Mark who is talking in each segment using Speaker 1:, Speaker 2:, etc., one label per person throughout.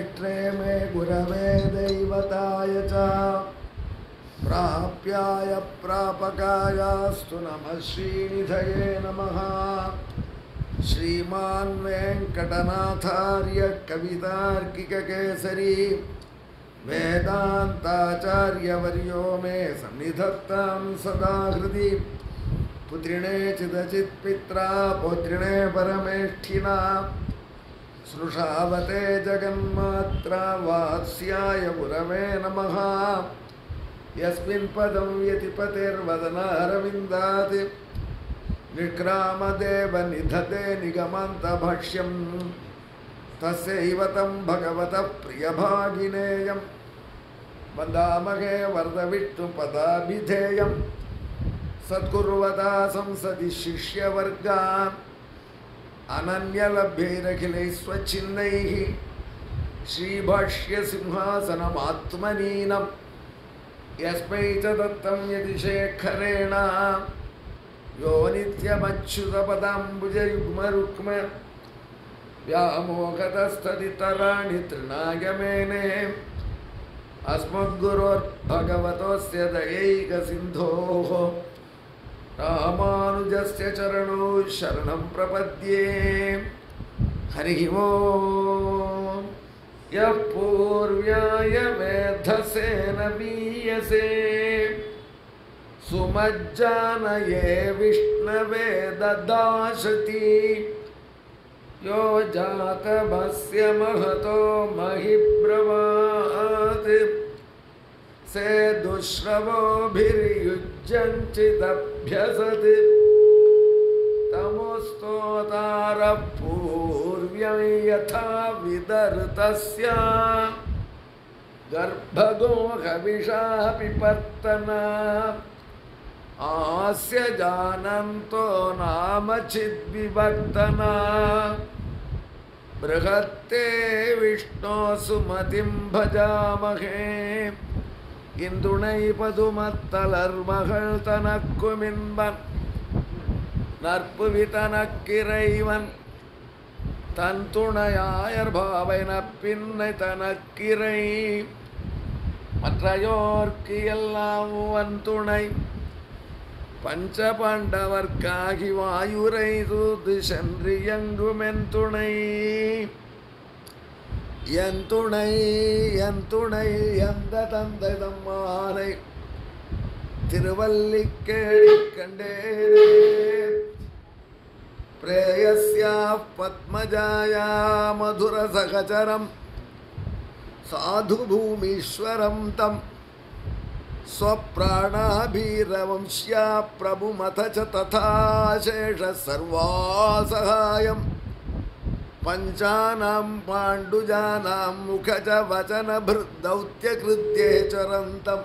Speaker 1: नेत्रे मे गुरवे दैवताय च प्राप्याय प्रापकायास्तु नमः श्रीनिधये नमः श्रीमान् वेङ्कटनाथार्य कवितार्किककेसरी वेदान्ताचार्यवर्यो मे सन्निधत्तां सदा हृदि पुत्रिणे चिदचित्पित्रा पौत्रिणे परमेष्ठिना सृषावते जगन्मात्रा वात्स्याय गुरवे नमः यस्मिन् पदं यतिपतेर्वदनारविन्दात् निष्क्रामदेव निधते निगमन्तभाष्यं तस्यैव तं भगवतः प्रियभागिनेयं वन्दामहे वरदविष्णुपदाभिधेयं सत्कुर्वता संसदि शिष्यवर्गान् अनन्यलभ्यैरखिलैः स्वच्छिन्नैः श्रीभाष्यसिंहासनमात्मनीनं यस्मै च दत्तं यदि शेखरेण यो नित्यमच्युतपदाम्बुजयुग्मरुक्म व्यामोहतस्तदितराणि तृणायमेने अस्मद्गुरोर्भगवतोऽस्य दयैकसिन्धोः रामानुजस्य चरणौ शरणं प्रपद्ये हरिः ॐ यः पूर्व्याय मेधसेन वीयसे सुमज्जानये विष्णवे ददाशति यो जातमस्य महतो महिब्रवात् से दुष्रवोभिर्युज्यञ्चिदभ्यसत् तमोस्तोतारः पूर्व्यं यथा विदर्तस्य गर्भगोहविषापि पर्तना आस्य जानन्तो नाम चिद्विभक्तना बृहत्ते विष्णो सुमतिं भजामहे இந்துணை பதுமத்தலர்மகள் தனக்குமின்பன் நற்புவி தனக்கிறைவன் தன் துணையாயர் பாவைன பின்னை தனக்கிரை மற்றையோர்க்கு எல்லாம் உவன் துணை பஞ்ச பாண்டவர்க்காகி வாயுரை தூது சென்று எங்குமென் துணை என் துணை என் துணை எந்த தந்தை தம்மானை திருவல்லிக்கேடி கண்டேனே பிரேயஸ்யா பத்மஜாயா மதுர சகச்சரம் சாது பூமீஸ்வரம் தம் स्वप्राणाभिरवंश्या प्रभुमथ च तथा शेष सर्वासहायम् पञ्चानां पाण्डुजानां मुखज वचनभृदौत्यकृत्ये चरन्तं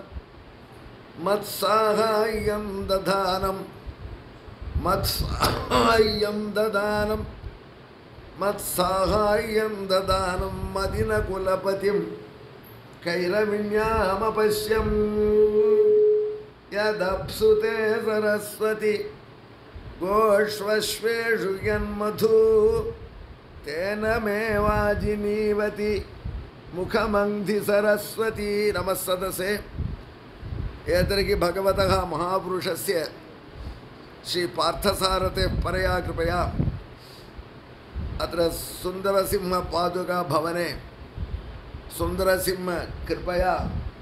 Speaker 1: मत्साहाय्यं दधानं मत्साहाय्यं ददानं मत्साहाय्यं ददानं मदिनकुलपतिं कैरविण्यामपश्यं यदप्सुते सरस्वति गोष्वश्वेषु यन्मधु तेन मे वाजिनीवति मुखमङ्धि सरस्वती नमः सदसे एतर्हि भगवतः महापुरुषस्य श्रीपार्थसारथे परया कृपया अत्र सुन्दरसिंहपादुकाभवने सुन्दरसिंहकृपया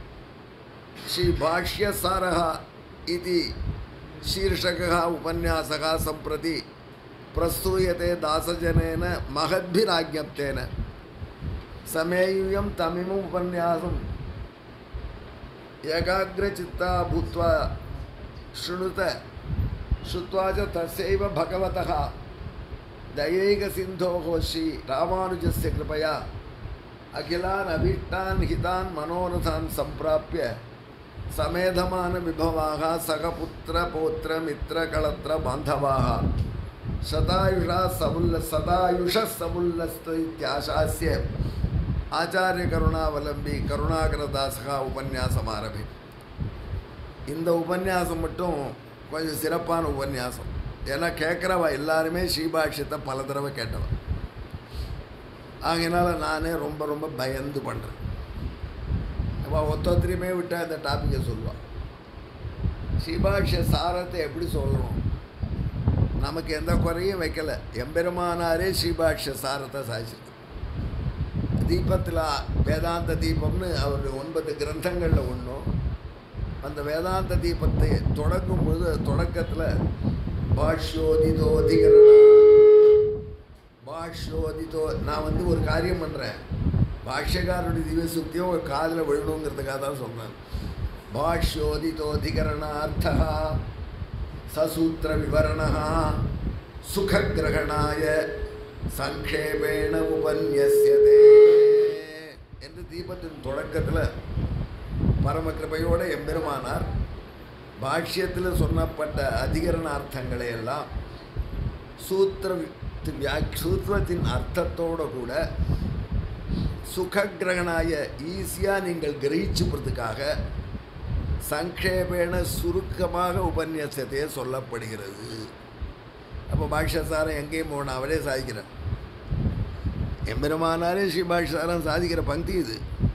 Speaker 1: श्रीभाष्यसारः इति शीर्षकः उपन्यासः सम्प्रति प्रस्तूयते दासजनेन महद्भिराज्ञप्तेन समेयुयं तमिमम् उपन्यासम् एकाग्रचित्ता भूत्वा शृणुत श्रुत्वा च तस्यैव भगवतः दयैकसिन्धोः श्रीरामानुजस्य कृपया अखिलान् अभीष्टान् हितान् मनोरथान् सम्प्राप्य समेधमानविभवाः सखपुत्रपौत्रमित्रकळत्रबान्धवाः शतायुषा समुल्ल सदायुषः समुल्लस्त इत्याशास्य ஆச்சாரிய கருணாகரதாசகா உபன்யாசம் ஆரம்பி இந்த உபன்யாசம் மட்டும் கொஞ்சம் சிறப்பான உபன்யாசம் ஏன்னா கேட்குறவ எல்லாருமே ஸ்ரீபாஷ்யத்தை பல தடவை கேட்டவன் ஆகையினால நானே ரொம்ப ரொம்ப பயந்து பண்ணுறேன் அப்போ ஒத்தொத்தரையுமே விட்டால் இந்த டாப்பிக்கை சொல்லுவான் சிபாஷ சாரத்தை எப்படி சொல்லணும் நமக்கு எந்த குறையும் வைக்கல எம்பெருமானாரே ஸ்ரீபாஷ்ய சாரத்தை சாதிச்சிருக்கு தீபத்தில் வேதாந்த தீபம்னு அவருடைய ஒன்பது கிரந்தங்களில் ஒன்றும் அந்த வேதாந்த தீபத்தை தொடங்கும் பொழுது அது தொடக்கத்தில் பாஷ்யோதிதோதிகரண பாஷ்யோதிதோ நான் வந்து ஒரு காரியம் பண்ணுறேன் பாஷ்யக்காரருடைய திவ்ய சுத்தியும் ஒரு காதில் விழணுங்கிறதுக்காக தான் சொன்னேன் பாஷ்யோதிதோதிகரணார்த்தா சசூத்திர விவரண சுககிரகணாய சங்கேபேண உபன்யசியதே என்று தீபத்தின் தொடக்கத்தில் பரமகிருபையோட எம்பெருமானார் பாஷ்யத்தில் சொன்னப்பட்ட அதிகரணார்த்தங்களை எல்லாம் சூத்திர வியா சூத்திரத்தின் அர்த்தத்தோடு கூட சுககிரகணாய ஈஸியாக நீங்கள் கிரகிச்சுக்கிறதுக்காக சங்கேபேன சுருக்கமாக உபன்யாசத்தையே சொல்லப்படுகிறது அப்போ பாஷ்யசாரம் எங்கேயும் போகணும் அவரே சாதிக்கிறார் எம்பெருமானாரே ஸ்ரீ பாஷ்யசாரம் சாதிக்கிற பங்கி இது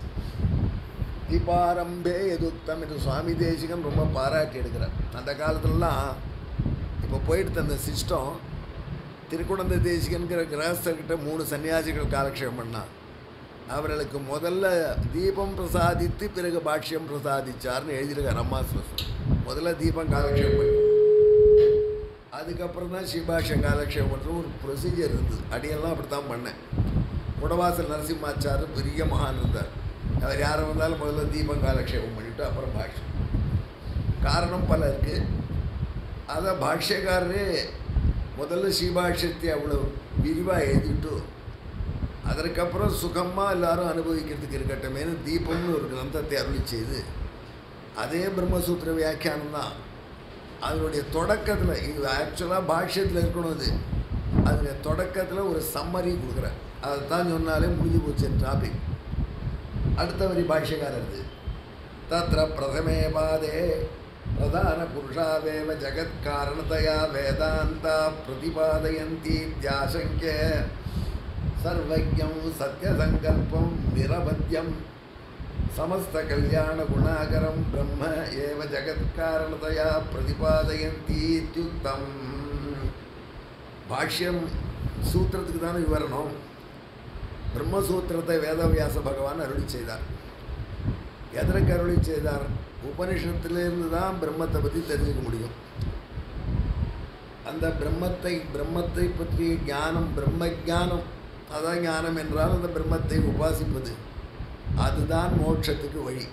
Speaker 1: தீபாரம்பே எதுத்தம் என்று சுவாமி தேசிகன் ரொம்ப பாராட்டி எடுக்கிறார் அந்த காலத்துலலாம் இப்போ போயிட்டு அந்த சிஸ்டம் திருக்குடந்த தேசிகன்கிற கிரகஸ்தர்கிட்ட மூணு சன்னியாசிகள் காலக்ஷேபம் பண்ணான் அவர்களுக்கு முதல்ல தீபம் பிரசாதித்து பிறகு பாஷ்யம் பிரசாதிச்சார்னு எழுதியிருக்கார் அம்மா சுவாமி முதல்ல தீபம் காலக்ஷேபம் பண்ணி அதுக்கப்புறம் தான் சிபாஷம் காலக்ஷேபம் பண்ணுற ஒரு ப்ரொசீஜர் இருந்தது அடியெல்லாம் அப்படி தான் பண்ணேன் குடவாசல் நரசிம்மாச்சார் பெரிய மகான் இருந்தார் அவர் யாரை வந்தாலும் முதல்ல தீபம் காலக்ஷேபம் பண்ணிவிட்டு அப்புறம் பாஷ்யம் காரணம் பல இருக்குது அதை பாஷ்யக்காரரே முதல்ல ஸ்ரீபாஷ்யத்தை அவ்வளோ விரிவாக எழுதிட்டு அதற்கப்புறம் சுகமாக எல்லாரும் அனுபவிக்கிறதுக்கு இருக்கட்டுமேனு தீபம்னு ஒரு கிரந்தத்தை அருளி செய்து அதே பிரம்மசூத்திர வியாக்கியானம் தான் அதனுடைய தொடக்கத்தில் இது ஆக்சுவலாக பாஷ்யத்தில் இருக்கணும் அது அதனுடைய தொடக்கத்தில் ஒரு சம்மரி கொடுக்குறேன் அதை தான் சொன்னாலே முடிஞ்சு போச்சு டாபிக் அடுத்த வரி பாஷ்யக்காரர் இது தத்திர பிரதமே பாதே பிரதான புருஷாவேவ ஜகத்காரணதையா வேதாந்தா பிரதிபாதயந்தீத்யாசங்கிய சர்வஜம் சத்யசங்கல்பம் நிரவத்தியம் சமஸ்த கல்யாண குணாகரம் பிரம்ம ஏவ ஜகத்காரணதையா பிரதிபாதயந்தீத்யுக்தம் பாஷ்யம் சூத்திரத்துக்கு தானே விவரணம் பிரம்மசூத்திரத்தை வேதவியாச பகவான் அருளி செய்தார் எதற்கு அருளி செய்தார் உபனிஷத்திலிருந்து தான் பிரம்மத்தை பற்றி தெரிஞ்சுக்க முடியும் அந்த பிரம்மத்தை பிரம்மத்தை பற்றிய ஞானம் பிரம்ம ஞானம் அதான் ஞானம் என்றால் அந்த பிரம்மத்தை உபாசிப்பது அதுதான் மோட்சத்துக்கு வழி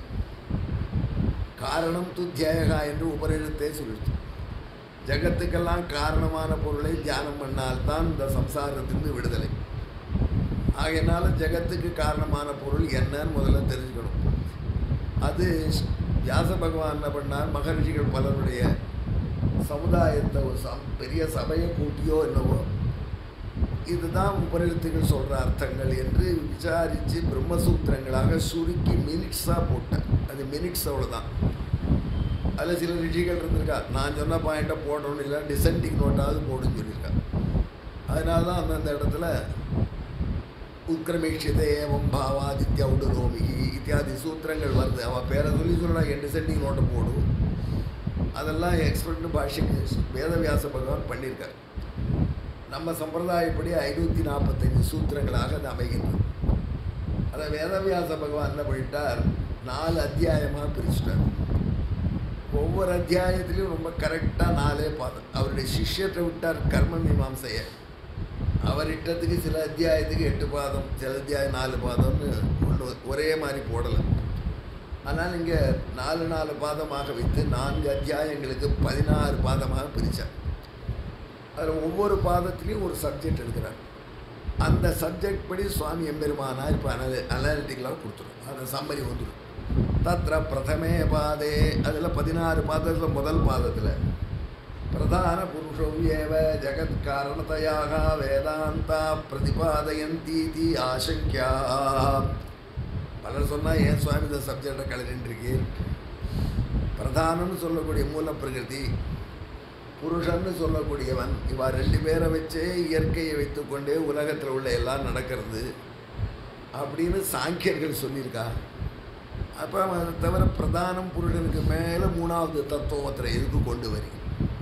Speaker 1: காரணம் துத்தியகா என்று உபநிஷத்தே சொல்லிடுச்சு ஜகத்துக்கெல்லாம் காரணமான பொருளை தியானம் பண்ணால்தான் இந்த சம்சாரத்திலிருந்து விடுதலை ஆகையினால ஜகத்துக்கு காரணமான பொருள் என்னன்னு முதல்ல தெரிஞ்சுக்கணும் அது வியாச பகவான் என்ன பண்ணார் மகர்ஷிகள் பலருடைய சமுதாயத்தை ஒரு சம் பெரிய சபையை கூட்டியோ என்னவோ இதுதான் உபநிடத்துகள் சொல்கிற அர்த்தங்கள் என்று விசாரித்து பிரம்மசூத்திரங்களாக சுருக்கி மினிட்ஸாக போட்டேன் அது மினிட்ஸ் அவ்வளோதான் அதில் சில ரிஷிகள் இருந்திருக்கா நான் சொன்ன பாயிண்ட்டை போடணும் இல்லை டிசென்டிங் நோட்டாவது போடுன்னு சொல்லியிருக்கா அதனால தான் அந்தந்த இடத்துல உத்கிரமேஷியதை ஏவம் பாவாதித்யா உடுரோமிகி இத்தியாதி சூத்திரங்கள் வருது அவன் பேரை சொல்லி சொல்கிறா என் டிசென்டிங் நோட்டை போடும் அதெல்லாம் எக்ஸ்பர்ட்னு பாஷைக்கு வேதவியாச பகவான் பண்ணியிருக்கார் நம்ம சம்பிரதாயப்படி ஐநூற்றி நாற்பத்தஞ்சு சூத்திரங்களாக அது அமைகின்றது அதை வேதவியாச பகவான் என்ன பண்ணிட்டார் நாலு அத்தியாயமாக பிரிச்சுட்டார் ஒவ்வொரு அத்தியாயத்திலையும் ரொம்ப கரெக்டாக நாலே பாதம் அவருடைய சிஷ்யத்தை விட்டார் கர்ம மீமாசையை அவர் இட்டத்துக்கு சில அத்தியாயத்துக்கு எட்டு பாதம் சில அத்தியாயம் நாலு பாதம்னு ஒன்று ஒரே மாதிரி போடலை ஆனால் இங்கே நாலு நாலு பாதமாக வைத்து நான்கு அத்தியாயங்களுக்கு பதினாறு பாதமாக பிரித்தார் அதில் ஒவ்வொரு பாதத்துலேயும் ஒரு சப்ஜெக்ட் எடுக்கிறார் அந்த சப்ஜெக்ட் படி சுவாமி எம்பெருமானார் இப்போ அனல அனாலிட்டிக்கலாக கொடுத்துரும் அந்த சம்மரி வந்துடும் தத்திர பிரதமே பாதே அதில் பதினாறு பாதத்தில் முதல் பாதத்தில் பிரதான புருஷோ ஏவ ஜகத் காரணத்தையாக வேதாந்தா பிரதிபாதயந்தீதி ஆசங்கியா பலர் சொன்னால் ஏன் சுவாமி இந்த சப்ஜெக்டை கலந்துருக்கீர் பிரதானம்னு சொல்லக்கூடிய மூல பிரகிருதி புருஷன்னு சொல்லக்கூடியவன் இவா ரெண்டு பேரை வச்சே இயற்கையை வைத்துக்கொண்டே உலகத்தில் உள்ள எல்லாம் நடக்கிறது அப்படின்னு சாங்கியர்கள் சொல்லியிருக்கா அப்புறம் அதை தவிர பிரதானம் புருஷனுக்கு மேலே மூணாவது தத்துவத்தில் எதுக்கு கொண்டு வரி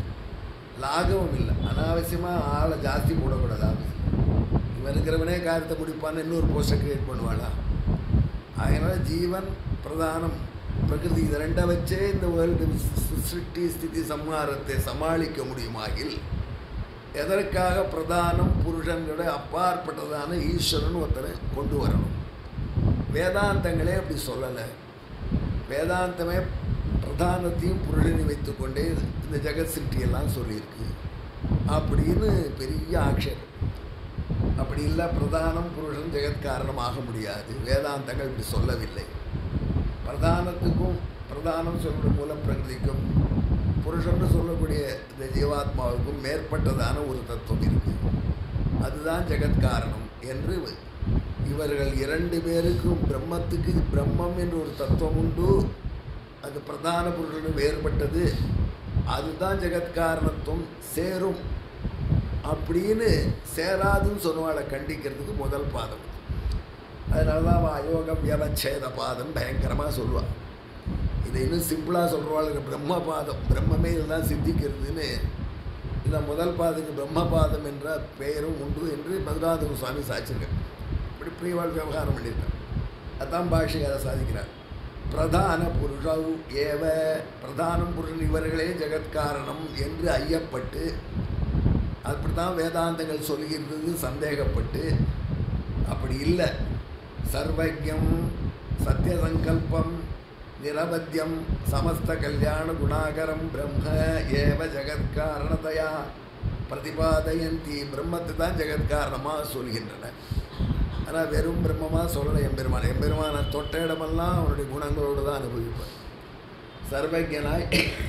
Speaker 1: லாகவம் இல்லை அனாவசியமாக ஆளை ஜாஸ்தி போடக்கூடாது அவசியம் இவன் இருக்கிறவனே காரியத்தை முடிப்பான்னு இன்னொரு போஸ்டை கிரியேட் பண்ணுவாளா அதனால் ஜீவன் பிரதானம் பிரகிருதி இது ரெண்டை வச்சே இந்த வேர்ல்டு சிருஷ்டி ஸ்திதி சம்ஹாரத்தை சமாளிக்க முடியுமாகில் எதற்காக பிரதானம் புருஷன்களோட அப்பாற்பட்டதான ஈஸ்வரன் ஒருத்தரை கொண்டு வரணும் வேதாந்தங்களே அப்படி சொல்லலை வேதாந்தமே பிரதானத்தையும் புருஷனை வைத்துக்கொண்டே இந்த ஜெகத் சிருஷ்டியெல்லாம் சொல்லியிருக்கு அப்படின்னு பெரிய ஆக்ஷேபம் அப்படி இல்லை பிரதானம் புருஷன் ஜெகத் காரணமாக முடியாது வேதாந்தங்கள் இப்படி சொல்லவில்லை பிரதானத்துக்கும் பிரதானம் சொல்கிற மூலம் பிரகிருதிக்கும் புருஷன் சொல்லக்கூடிய இந்த ஜீவாத்மாவுக்கும் மேற்பட்டதான ஒரு தத்துவம் இருக்கு அதுதான் ஜெகத் காரணம் என்று இவர்கள் இரண்டு பேருக்கும் பிரம்மத்துக்கு பிரம்மம் என்று ஒரு தத்துவம் உண்டு அது பிரதான புருஷனும் வேறுபட்டது அதுதான் ஜெகத் காரணத்துவம் சேரும் அப்படின்னு சேராதுன்னு சொன்னவாளை கண்டிக்கிறதுக்கு முதல் பாதம் அதனால தான் அவன் அயோக வியவச்சேத பாதம் பயங்கரமாக சொல்லுவாள் இதை இன்னும் சிம்பிளாக சொல்கிறவாளுக்கு பிரம்ம பாதம் பிரம்மமே இதெல்லாம் சித்திக்கிறதுன்னு இந்த முதல் பாதுக்கு பிரம்ம பாதம் என்ற பெயரும் உண்டு என்று மதுராதக சுவாமி சாச்சிருக்கார் இப்படி பிரியவாள் விவகாரம் பண்ணியிருக்கார் அதான் பாஷையார சாதிக்கிறார் பிரதான புருஷவு ஏவ பிரதானம் புருஷன் இவர்களே ஜெகத்காரணம் என்று ஐயப்பட்டு அப்படி தான் வேதாந்தங்கள் சொல்கின்றது சந்தேகப்பட்டு அப்படி இல்லை சர்வஜம் சத்தியசங்கல்பம் நிரவத்தியம் சமஸ்த கல்யாண குணாகரம் பிரம்ம ஏவ ஜெகத்காரணதையா பிரதிபாதயந்தி பிரம்மத்தை தான் ஜெகத்காரணமாக சொல்கின்றன ஆனால் வெறும் பிரம்மமாக சொல்லலை எம்பெருமான் எம்பெருமான தொட்ட இடமெல்லாம் அவனுடைய குணங்களோடு தான் அனுபவிப்பார் சர்வஜனாய்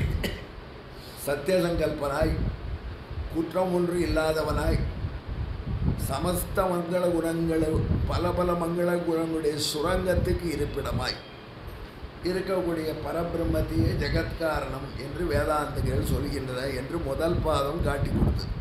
Speaker 1: சத்தியசங்கல்பனாய் குற்றம் ஒன்று இல்லாதவனாய் சமஸ்த மங்கள குணங்களும் பல பல மங்கள குணங்களுடைய சுரங்கத்துக்கு இருப்பிடமாய் இருக்கக்கூடிய பரபிரம்மத்தையே ஜெகத்காரணம் என்று வேதாந்தங்கள் சொல்கின்றன என்று முதல் பாதம் காட்டி கொடுத்தது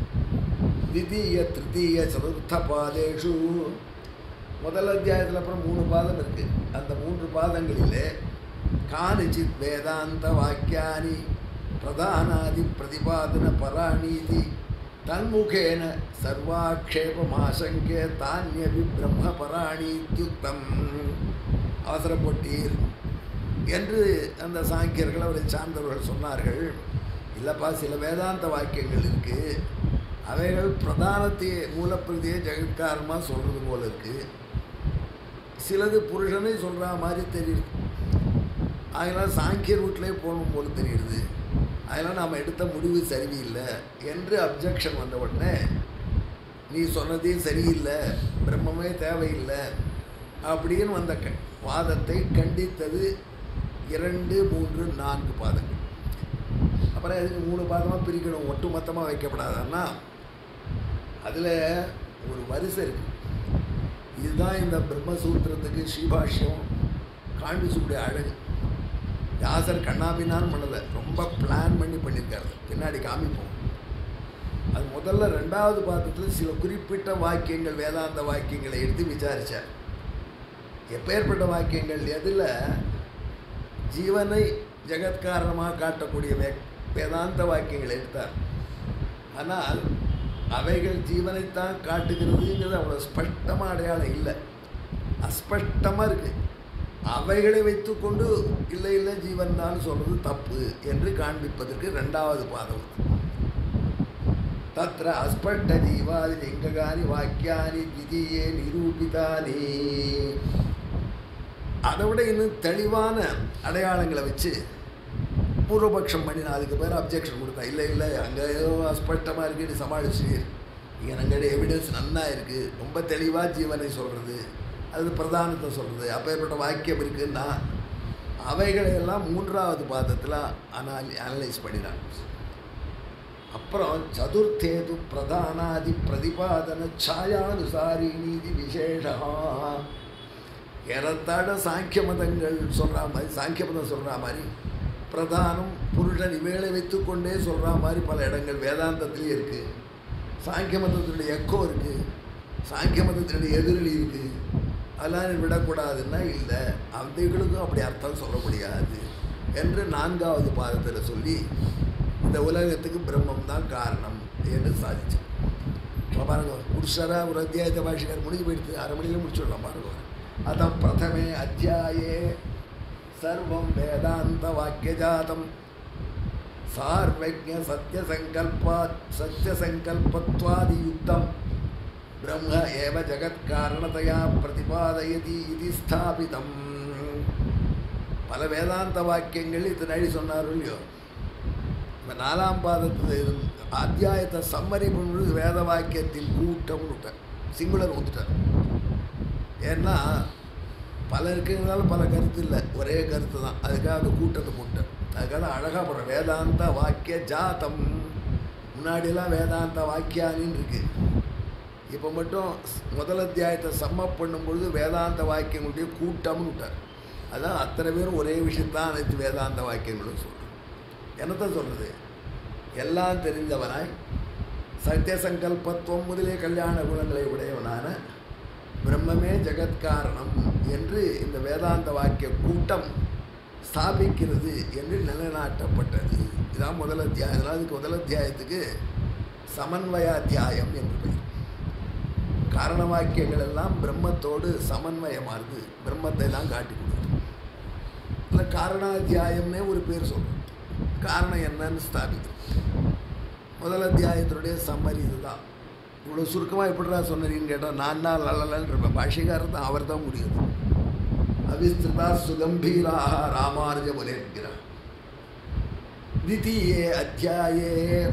Speaker 1: தித்தீய திருத்தீய சதுர்த்த பாதேஷு முதல் அத்தியாயத்தில் அப்புறம் மூணு பாதம் இருக்கு அந்த மூன்று பாதங்களிலே காணிச்சித் வேதாந்த வாக்கியானி பிரதானாதி பிரதிபாதன பராணீதி தன்முகேன சர்வாக்ஷேபமாசங்கே தானியபி பிரம்ம பராணீத்யுக்தம் அவசரப்பட்டீர் என்று அந்த சாங்கியர்கள் அவரை சார்ந்தவர்கள் சொன்னார்கள் இல்லைப்பா சில வேதாந்த வாக்கியங்கள் இருக்குது அவைகள் பிரதானத்தையே மூலப்பிரதியை ஜெகத்காரமாக சொல்கிறது போல இருக்குது சிலது புருஷனை சொல்கிற மாதிரி தெரியுது அதனால் சாங்கியர் வீட்டிலே போகணும் போல தெரியுது அதெல்லாம் நாம் எடுத்த முடிவு சரியில்லை என்று அப்ஜெக்ஷன் வந்த உடனே நீ சொன்னதே சரியில்லை பிரம்மமே தேவையில்லை அப்படின்னு வந்த க வாதத்தை கண்டித்தது இரண்டு மூன்று நான்கு பாதங்கள் அப்புறம் அதுக்கு மூணு பாதமாக பிரிக்கணும் ஒட்டு மொத்தமாக வைக்கப்படாதுன்னா அதில் ஒரு வரிசை இருக்குது இதுதான் இந்த பிரம்மசூத்திரத்துக்கு ஸ்ரீபாஷ்யம் காண்பிச்சுடைய அழகு வியாசர் கண்ணாபின்னான்னு பண்ணலை ரொம்ப பிளான் பண்ணி பண்ணியிருக்காரு பின்னாடி காமிப்போம் அது முதல்ல ரெண்டாவது பாதத்தில் சில குறிப்பிட்ட வாக்கியங்கள் வேதாந்த வாக்கியங்களை எடுத்து விசாரித்தார் எப்பேற்பட்ட வாக்கியங்கள் எதில் ஜீவனை ஜெகத்காரணமாக காட்டக்கூடிய வே வேதாந்த வாக்கியங்களை எடுத்தார் ஆனால் அவைகள் ஜீவனைத்தான் காட்டுகிறதுங்கிறது அவ்வளோ ஸ்பஷ்டமாக அடையாளம் இல்லை அஸ்பஷ்டமாக இருக்குது அவைகளை வைத்துக்கொண்டு இல்லை இல்லை ஜீவன் தான் சொல்கிறது தப்பு என்று காண்பிப்பதற்கு ரெண்டாவது பாதம் தத்திர அஸ்பஷ்ட ஜீவாதி லிங்ககானி வாக்கியானி விதியே நிரூபிதானி அதை விட இன்னும் தெளிவான அடையாளங்களை வச்சு பூர்வபக்ஷம் பண்ணி நான் அதுக்கு பேர் அப்ஜெக்ஷன் கொடுத்தேன் இல்லை இல்லை அங்கே ஏதோ அஸ்பஷ்டமாக இருக்குன்னு சமாளிச்சு இங்கே நாங்கள் எவிடன்ஸ் நன்னா இருக்குது ரொம்ப தெளிவாக ஜீவனை சொல்கிறது அது பிரதானத்தை சொல்கிறது அப்பேற்பட்ட வாக்கியம் இருக்குன்னா அவைகளையெல்லாம் மூன்றாவது பாதத்தில் அனாலி அனலைஸ் பண்ணினான் அப்புறம் சதுர்த்தேது பிரதானாதி பிரதிபாதன சாயானுசாரி நீதி விசேஷா ஏறத்தாழ சாங்கிய மதங்கள் சொல்கிற மாதிரி சாங்கிய மதம் சொல்கிற மாதிரி பிரதானம் புருஷன் இவைகளை வைத்துக்கொண்டே சொல்கிற மாதிரி பல இடங்கள் வேதாந்தத்திலேயே இருக்குது சாங்கிய மதத்தினுடைய எக்கோ இருக்குது சாங்கிய மதத்தினுடைய எதிரொலி இருக்குது அதெல்லாம் விடக்கூடாதுன்னா இல்லை அவைகளுக்கும் அப்படி அர்த்தம் சொல்ல முடியாது என்று நான்காவது பாதத்தில் சொல்லி இந்த உலகத்துக்கு பிரம்மம் தான் காரணம் என்று சாதிச்சோம் இப்போ பாருங்க புருஷரா ஒரு அத்தியாயத்தை பாஷிக்கார் முடிஞ்சு போயிடுது அரை மணியில் முடிச்சுடலாம் பாருங்க அதான் பிரதமே அத்தியாயே சர்வம் வேதாந்த வாக்கியஜாதம் சார்வஜ சத்யசங்கல்பா சத்யசங்கல்பத்வாதி யுத்தம் பிரம்ம ஏவ ஜகத்காரணதையா பிரதிபாதயதி இது ஸ்தாபிதம் பல வேதாந்த வாக்கியங்கள் இதனடி சொன்னார் இல்லையோ இப்போ நாலாம் பாதத்தில் இருந்து அத்தியாயத்தை சம்மரி பண்ணுறது வேத வாக்கியத்தின் கூட்டம்னு விட்டார் சிங்குலர் ஊத்துட்டார் ஏன்னா பல இருக்கிறதுனால பல கருத்து இல்லை ஒரே கருத்து தான் அதுக்காக அந்த கூட்டத்தை போட்டார் அதுக்காக அழகாக போடுற வேதாந்த வாக்கிய ஜாதம் முன்னாடியெல்லாம் வேதாந்த வாக்கியானின்னு இருக்கு இப்போ மட்டும் முதல் அத்தியாயத்தை சம்ம பண்ணும் பொழுது வேதாந்த வாக்கியங்களுடைய கூட்டம்னு விட்டார் அதான் அத்தனை பேரும் ஒரே விஷயத்தான் அனைத்து வேதாந்த வாக்கியங்களும் சொல்கிறோம் என்னத்தை சொல்கிறது எல்லாம் தெரிந்தவனாய் சத்திய சங்கல்பத்துவம் முதலே கல்யாண குணங்களை உடையவனான பிரம்மமே ஜெகத்காரணம் என்று இந்த வேதாந்த வாக்கிய கூட்டம் ஸ்தாபிக்கிறது என்று நிலைநாட்டப்பட்டது இதான் முதல் அத்தியாயம் அதனால் அதுக்கு முதல் அத்தியாயத்துக்கு சமன்வயாத்தியாயம் என்று பெயர் காரண வாக்கியங்கள் எல்லாம் பிரம்மத்தோடு சமன்வயமானது பிரம்மத்தை தான் காட்டி கொடுக்குது இல்லை காரணாத்தியாயம்னே ஒரு பேர் சொல்கிறோம் காரணம் என்னன்னு ஸ்தாபிக்கிறது முதல் அத்தியாயத்தினுடைய சம்மரி இதுதான் இவ்வளோ சுருக்கமாக எப்படிடா சொன்னீங்கன்னு கேட்டால் நான் தான் லல்லலன்னு இருப்பேன் பாஷிகாரர் தான் அவர் தான் முடியுது அவிஸ்திருதா சுகம்பீராக ராமானுஜ முனேந்திரா द्वितीये अध्याये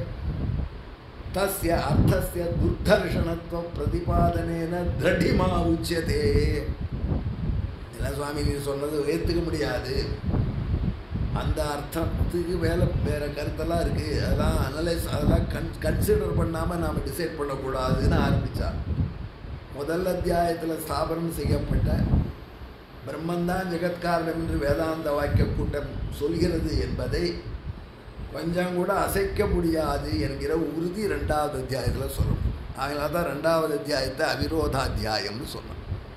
Speaker 1: तस्य अर्थस्य दुर्दर्शनत्वप्रतिपादनेन दृढिमा उच्यते இல்லை சுவாமி நீ சொன்னது ஏற்றுக்க முடியாது அந்த அர்த்தத்துக்கு வேலை வேறு கருத்தெல்லாம் இருக்குது அதெல்லாம் அனலைஸ் அதெல்லாம் கன் கன்சிடர் பண்ணாமல் நாம் டிசைட் பண்ணக்கூடாதுன்னு ஆரம்பித்தார் முதல் அத்தியாயத்தில் ஸ்தாபனம் செய்யப்பட்ட பிரம்மந்தான் ஜெகத்காரணம் என்று வேதாந்த வாக்கிய கூட்டம் சொல்கிறது என்பதை கொஞ்சம் கூட அசைக்க முடியாது என்கிற உறுதி ரெண்டாவது அத்தியாயத்தில் சொல்லணும் அதனால தான் ரெண்டாவது அத்தியாயத்தை அவிரோதாத்தியாயம்னு சொன்னோம்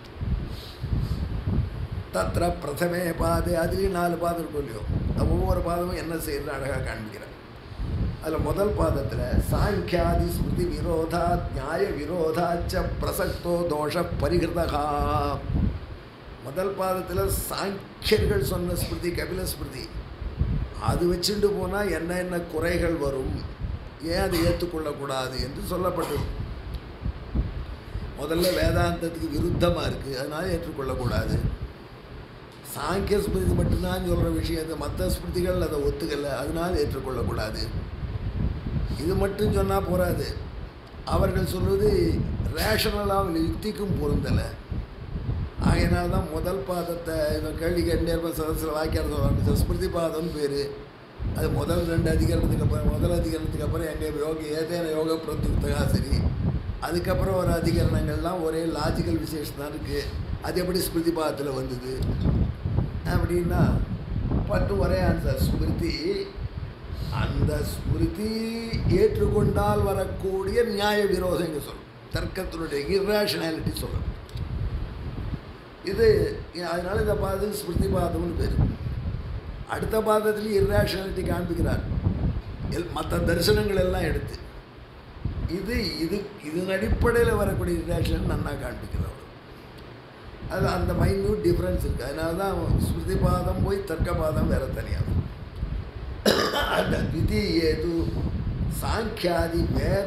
Speaker 1: தத்திர பிரதமே பாதை அதுலேயும் நாலு பாதம் இருக்கும் இல்லையோ ஒவ்வொரு பாதமும் என்ன செய்யறது அழகாக காண்பிக்கிறேன் அதில் முதல் பாதத்தில் சாங்கியாதி ஸ்மிருதி விரோதா நியாய விரோதாச்ச பிரசக்தோ தோஷ பரிகிருதகா முதல் பாதத்தில் சாங்கியர்கள் சொன்ன ஸ்மிருதி கபில ஸ்மிருதி அது வச்சுட்டு போனால் என்ன என்ன குறைகள் வரும் ஏன் அதை ஏற்றுக்கொள்ளக்கூடாது என்று சொல்லப்பட்டது முதல்ல வேதாந்தத்துக்கு விருத்தமாக இருக்குது அதனால் ஏற்றுக்கொள்ளக்கூடாது சாங்கிய ஸ்மிருதி மட்டும்தான் சொல்கிற விஷயத்தை மற்ற ஸ்மிருதிகள் அதை ஒத்துக்கலை அதனால் ஏற்றுக்கொள்ளக்கூடாது இது மட்டும் சொன்னால் போகாது அவர்கள் சொல்வது ரேஷனலாக யுக்திக்கும் பொருந்தலை ஆகையினால தான் முதல் பாதத்தை இவன் கேள்வி கேட்டே இருப்பேன் சதசில் வாக்கியார் சொல்கிறாங்க ஸ்மிருதி பாதம்னு பேர் அது முதல் ரெண்டு அதிகாரத்துக்கு அப்புறம் முதல் அதிகாரத்துக்கு அப்புறம் எங்கள் யோக ஏதேன யோக பிரத்யுக்தகா சரி அதுக்கப்புறம் ஒரு அதிகரணங்கள்லாம் ஒரே லாஜிக்கல் விசேஷம் தான் இருக்குது அது எப்படி ஸ்மிருதி பாதத்தில் வந்தது அப்படின்னா பட்டு ஒரே ஆன்சர் ஸ்மிருதி அந்த ஸ்மிருதி ஏற்றுக்கொண்டால் வரக்கூடிய நியாய விரோதம் இங்கே சொல்லும் தர்க்கத்தினுடைய இர்ரேஷனாலிட்டி சொல்லணும் இது அதனால இந்த பாதம் ஸ்மிருதி பாதம்னு பேர் அடுத்த பாதத்துலேயும் இர்ரேஷனாலிட்டி காண்பிக்கிறார் எல் மற்ற தரிசனங்கள் எல்லாம் எடுத்து இது இது இதன் அடிப்படையில் வரக்கூடிய இர்ரேஷன் நன்னா காண்பிக்கிறார் அது அந்த மைன்யூட் டிஃப்ரென்ஸ் இருக்குது அதனால தான் ஸ்மிருதி பாதம் போய் தர்க்க பாதம் வேறு தனியாக அந்த द्वितीयेतु साङ्ख्यादि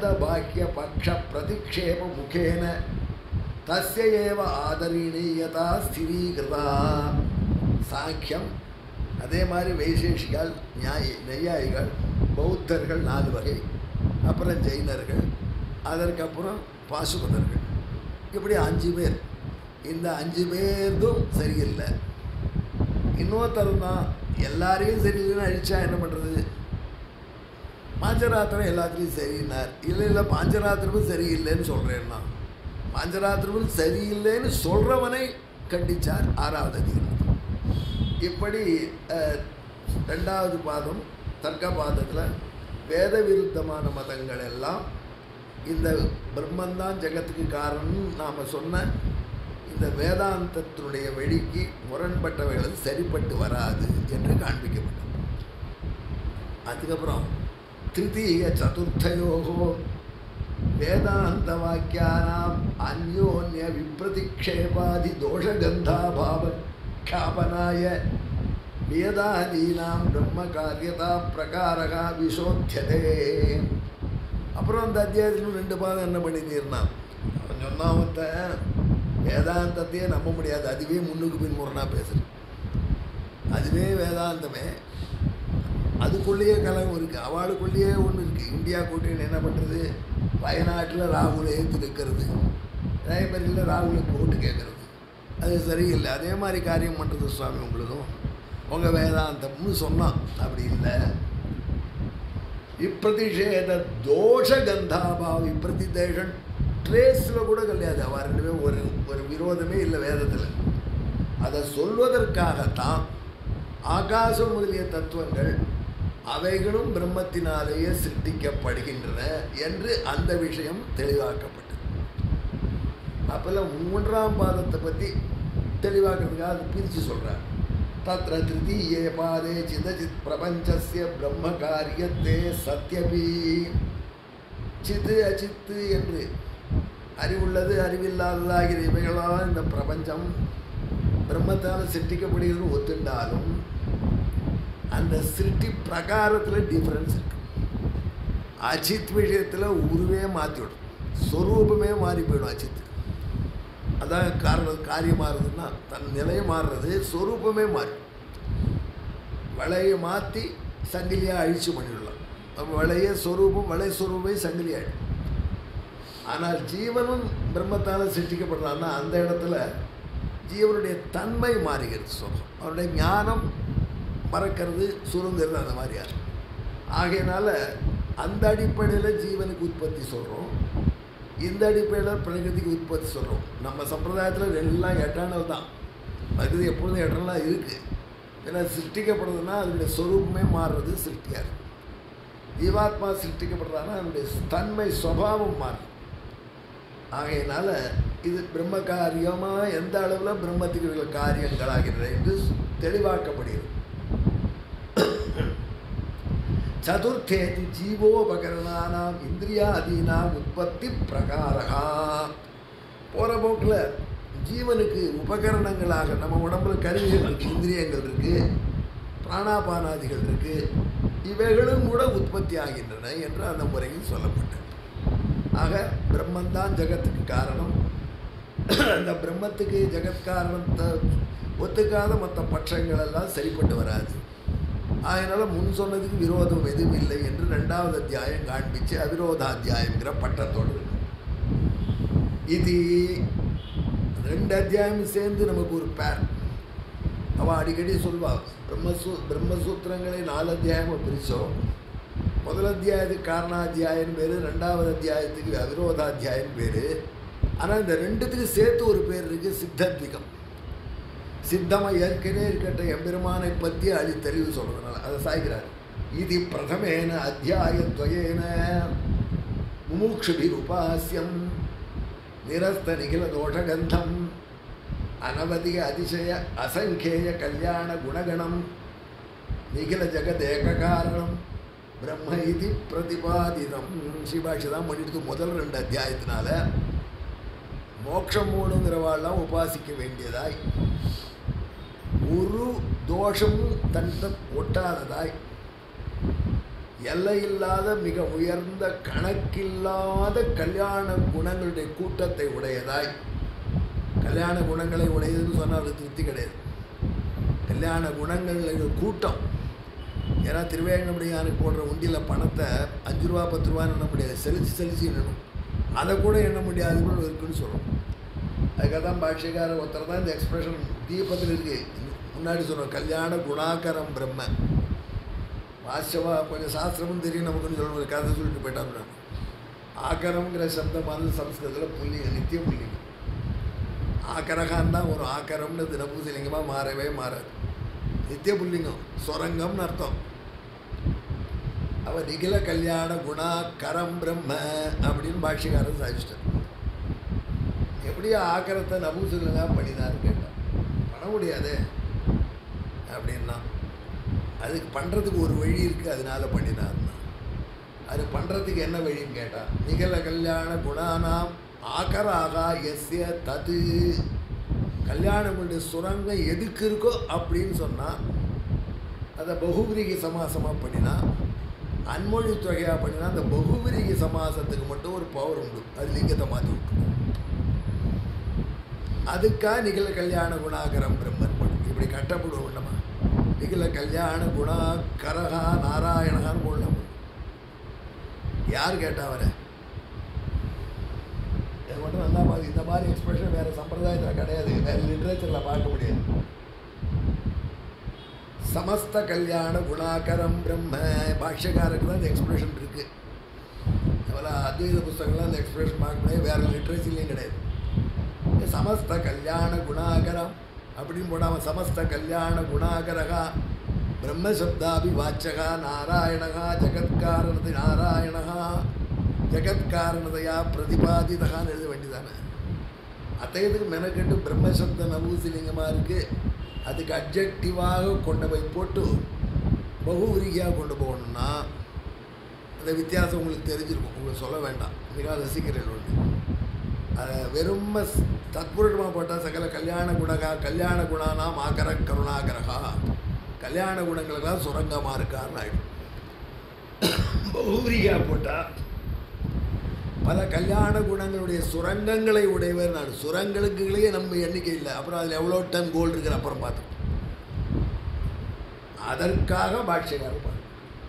Speaker 1: वेदवाक्यपक्षप्रतिक्षेपमुखेन तस्य एव आदरणीयता स्थिरीकृता சாங்கியம் அதே மாதிரி வைசேஷிகள் நியாய நெய்யாயிகள் பௌத்தர்கள் நாலு வகை அப்புறம் ஜெயினர்கள் அதற்கப்புறம் பாசுபதர்கள் இப்படி அஞ்சு பேர் இந்த அஞ்சு பேர்தும் சரியில்லை இன்னொருத்தர் தான் எல்லாரையும் சரியில்லைன்னு அழிச்சா என்ன பண்ணுறது பாஞ்சராத்திரம் எல்லாத்துலேயும் சரின்னார் இல்லை இல்லை பாஞ்சராத்திரமும் சரியில்லைன்னு சொல்கிறேன்னா பாஞ்சராத்திரமும் சரியில்லைன்னு சொல்கிறவனை கண்டிச்சார் ஆறாவது அதிகாரம் இப்படி அஹ், ரெண்டாவது பாதம் தர்க்க பாதத்தில் வேத விருத்தமான மதங்கள் எல்லாம் இந்த பிரம்மந்தான் ஜெகத்துக்கு காரணம்னு நாம் சொன்ன இந்த வேதாந்தத்தினுடைய வழிக்கு முரண்பட்டவைகள் சரிப்பட்டு வராது என்று காண்பிக்கப்பட்டது அதுக்கப்புறம் திருத்தீய சதுர்த்தயோகோ வேதாந்த வாக்கியானாம் அந்யோன்ய விப்ரதிக்ஷேபாதி தோஷகந்தாபாவ ख्यापनाय வேதாதீனாம் பிரம்ம காரியதா பிரகாரகா விசோத்தியதே அப்புறம் அந்த அத்தியாயத்தில் ரெண்டு பாகம் என்ன பண்ணியிருந்தான் அவன் சொன்னான் ஒருத்தன் வேதாந்தத்தையே நம்ப முடியாது அதுவே முன்னுக்கு பின் முரணாக பேசுறது அதுவே வேதாந்தமே அதுக்குள்ளேயே கலகம் இருக்குது அவளுக்குள்ளேயே ஒன்று இருக்குது இந்தியா கூட்டணி என்ன பண்ணுறது வயநாட்டில் ராகுலை ஏற்று நிற்கிறது ராயபரியில் ராகுலுக்கு ஓட்டு கேட்குறது அது சரியில்லை அதே மாதிரி காரியம் பண்ணுறது சுவாமி உங்களுக்கும் உங்கள் வேதாந்தம்னு சொன்னான் அப்படி இல்லை இப்பிரதிஷேத தோஷ கந்தாபாவ இப்பிரதிதேஷன் ட்ரேஸில் கூட கிடையாது அவ ரெண்டு பேரும் ஒரு ஒரு விரோதமே இல்லை வேதத்தில் அதை சொல்வதற்காகத்தான் ஆகாசம் முதலிய தத்துவங்கள் அவைகளும் பிரம்மத்தினாலேயே சிருஷ்டிக்கப்படுகின்றன என்று அந்த விஷயம் தெளிவாக்கப்பட்டது அப்போல்லாம் மூன்றாம் பாதத்தை பற்றி தெளிவாக்கிறதுக்காக அதை பிரித்து சொல்கிறார் தத்திர திருத்தீயே பாதே சிதச்சித் பிரபஞ்சஸ்ய பிரம்ம காரியத்தே சத்யபி சித்து அச்சித்து என்று அறிவுள்ளது அறிவில்லாததாகிற இவைகளால் இந்த பிரபஞ்சம் பிரம்மத்தால் சிருஷ்டிக்கப்படுகிறது ஒத்துண்டாலும் அந்த சிருஷ்டி பிரகாரத்தில் டிஃப்ரென்ஸ் இருக்கு அச்சித் விஷயத்தில் உருவே மாற்றிவிடும் ஸ்வரூபமே மாறி போயிடும் அச்சித்து அதான் காரணம் காரியம் மாறுதுன்னா தன் நிலை மாறுறது ஸ்வரூபமே மாறி வளையை மாற்றி சங்கிலியாக அழிச்சு பண்ணிவிடலாம் அப்போ வளைய ஸ்வரூபம் வளை ஸ்வரூபமே சங்கிலி ஆகிடும் ஆனால் ஜீவனும் பிரம்மத்தால் சிருஷ்டிக்கப்படுறான்னா அந்த இடத்துல ஜீவனுடைய தன்மை மாறுகிறது சொல்லும் அவருடைய ஞானம் மறக்கிறது சுருங்கிறது அந்த மாதிரியா ஆகையினால அந்த அடிப்படையில் ஜீவனுக்கு உற்பத்தி சொல்கிறோம் இந்த அடிப்படையில் பிரகிருதிக்கு உற்பத்தி சொல்கிறோம் நம்ம சம்பிரதாயத்தில் எல்லாம் எட்டர்னல் தான் பிரகிருதி எப்பொழுதும் எட்டர்னலாக இருக்குது ஏன்னா சிருஷ்டிக்கப்படுறதுன்னா அதனுடைய சொரூபமே மாறுறது சிருஷ்டியாக இருக்கு ஜீவாத்மா சிருஷ்டிக்கப்படுறதுனா அதனுடைய தன்மை சுவாவம் மாறும் ஆகையினால இது பிரம்ம காரியமாக எந்த அளவில் பிரம்மத்துக்கு உள்ள காரியங்களாகின்றன என்று தெளிவாக்கப்படுகிறது சதுர்த்தேதி ஜீவோபகரணானாம் இந்திரியாதீனாம் உற்பத்தி பிரகாரகா போகிற போக்கில் ஜீவனுக்கு உபகரணங்களாக நம்ம உடம்புல கருவிகள் இருக்குது இந்திரியங்கள் இருக்குது பிராணாபானாதிகள் இருக்குது இவைகளும் கூட உற்பத்தி ஆகின்றன என்று அந்த முறையில் சொல்லப்பட்டது ஆக பிரம்மந்தான் ஜகத்துக்கு காரணம் அந்த பிரம்மத்துக்கு ஜெகத் காரணத்தை ஒத்துக்காத மற்ற பட்சங்கள் எல்லாம் சரிப்பட்டு வராது அதனால் முன் சொன்னதுக்கு விரோதம் எதுவும் இல்லை என்று ரெண்டாவது அத்தியாயம் காண்பிச்சு அவிரோதாத்தியாயங்கிற பட்டத்தோடு இருக்கு. இது ரெண்டு அத்தியாயம் சேர்ந்து நமக்கு ஒரு பேர் அவள் அடிக்கடி சொல்வாள் பிரம்மசூ பிரம்மசூத்திரங்களை நாலு அத்தியாயமாக பிரித்தோம் முதல் அத்தியாயத்துக்கு காரணாத்தியாயம் பேர் ரெண்டாவது அத்தியாயத்துக்கு அவிரோதாத்தியாயம் பேர் ஆனால் இந்த ரெண்டுத்துக்கு சேர்த்து ஒரு பேர் இருக்குது சித்தத்விகம் சித்தமாக ஏற்கனவே இருக்கட்ட எம்பெருமானை பற்றி அழி தெளிவு சொல்கிறதுனால அதை சாய்கிறார் இது பிரதமேன அத்தியாயத்வயேன முமுக்ஷுபிர் உபாசியம் நிரஸ்த நிகில தோஷகந்தம் அனவதிக அதிசய அசங்கேய கல்யாண குணகணம் நிகில ஜெகதேக காரணம் பிரம்ம இது பிரதிபாதிதம் சிவாஷி தான் பண்ணிட்டு முதல் ரெண்டு அத்தியாயத்தினால மோட்சம் மூணுங்கிறவாள்லாம் உபாசிக்க வேண்டியதாய் ஒரு தோஷமும் தன்னை ஒட்டாததாய் எல்லையில்லாத மிக உயர்ந்த கணக்கில்லாத கல்யாண குணங்களுடைய கூட்டத்தை உடையதாய் கல்யாண குணங்களை உடையதுன்னு சொன்னால் அது திருப்தி கிடையாது கல்யாண குணங்கள் கூட்டம் ஏன்னா திருவேங்கடமுடியானுக்கு போடுற உண்டியில் பணத்தை அஞ்சு ரூபா பத்து ரூபான்னு எண்ண முடியாது செலுத்தி செலுத்தி எண்ணணும் அதை கூட எண்ண முடியாதுன்னு இருக்குன்னு சொல்கிறோம் அதுக்காக தான் பாஷ்யக்காரர் ஒருத்தர் தான் இந்த எக்ஸ்பிரஷன் தீபத்தில் இருக்கு முன்னாடி சொன்னோம் கல்யாண குணாகரம் பிரம்ம வாசியவா கொஞ்சம் சாஸ்திரமும் தெரியும் நமக்குன்னு சொல்ல ஒரு கதை சொல்லிட்டு போயிட்டான் ஆக்கரம்ங்கிற சப்தமானது சம்ஸ்கிருதத்தில் புள்ளிங்க நித்திய புள்ளிங்க ஆக்கரகான் தான் ஒரு ஆக்கரம்னு தினபூசலிங்கமாக மாறவே மாறாது நித்திய புள்ளிங்கம் சொரங்கம்னு அர்த்தம் அவ நிகில கல்யாண குணா கரம் பிரம்ம அப்படின்னு பாஷ்யக்காரன் சாதிச்சிட்டார் எப்படியா ஆக்கிரத்தை நபூசுலங்க பண்ணினாரு கேட்டான் பண்ண முடியாதே அப்படின்னா அதுக்கு பண்ணுறதுக்கு ஒரு வழி இருக்குது அதனால பண்ணினார்னா அது பண்ணுறதுக்கு என்ன வழின்னு கேட்டான் நிகழ கல்யாண குணானாம் ஆகராகா எஸ்ய தது கல்யாணங்களுடைய சுரங்கம் எதுக்கு இருக்கோ அப்படின்னு சொன்னால் அதை பகுவிரிகி சமாசமாக பண்ணினா அன்மொழி தொகையாக பண்ணினா அந்த பகுவிரிகி சமாசத்துக்கு மட்டும் ஒரு பவர் உண்டு அது லிங்கத்தை மாற்றி விட்டு அதுக்காக நிகழ கல்யாண குணாகரம் பிரம்மன் பண்ணு இப்படி கட்டப்படுவோம் நம்ம நிகழ கல்யாண குணா கரகா நாராயணகான்னு போடலாம் யார் கேட்டா அவரை இது மட்டும் நல்லா பாரு இந்த மாதிரி எக்ஸ்பிரஷன் வேறு சம்பிரதாயத்தில் கிடையாது வேறு லிட்ரேச்சரில் பார்க்க முடியாது சமஸ்த கல்யாண குணாகரம் பிரம்ம பாஷ்யக்காரருக்கு தான் இந்த எக்ஸ்பிரஷன் இருக்குது அவ்வளோ அத்வைத புஸ்தகங்கள்லாம் அந்த எக்ஸ்பிரஷன் பார்க்க முடியாது வேறு லிட்ரேச்சர்லேயும் கிடையாது இது சமஸ்த கல்யாண குணாகரம் அப்படின்னு போடாமல் சமஸ்த கல்யாண குணாகரகா பிரம்மசப்தாபி வாச்சகா நாராயணகா ஜெகத்காரணது நாராயணகா ஜெகத்காரணதையா பிரதிபாதிதகான்னு எழுத வேண்டியதானே அத்தையதுக்கு மெனக்கெட்டு பிரம்மசப்த நபூசிலிங்கமாக இருக்குது அதுக்கு அப்ஜெக்டிவாக கொண்டு போய் போட்டு பகுவிரியாக கொண்டு போகணும்னா அந்த வித்தியாசம் உங்களுக்கு தெரிஞ்சிருக்கும் உங்களுக்கு சொல்ல வேண்டாம் மிக ரசிக்கிறேன் ஒன்று அதை வெறும் தத்புருஷமாக போட்டால் சகல கல்யாண குணகா கல்யாண குணானாம் ஆகர கருணாகரகா கல்யாண குணங்களுக்கெல்லாம் சுரங்கமாக இருக்கான்னு ஆகிடும் பௌரியா போட்டால் பல கல்யாண குணங்களுடைய சுரங்கங்களை உடையவர் நான் சுரங்களுக்குள்ளேயே நம்ம எண்ணிக்கை இல்லை அப்புறம் அதில் எவ்வளோ டன் கோல்டு இருக்கிற அப்புறம் பார்த்தோம் அதற்காக பாட்சியக்காரர் பாரு.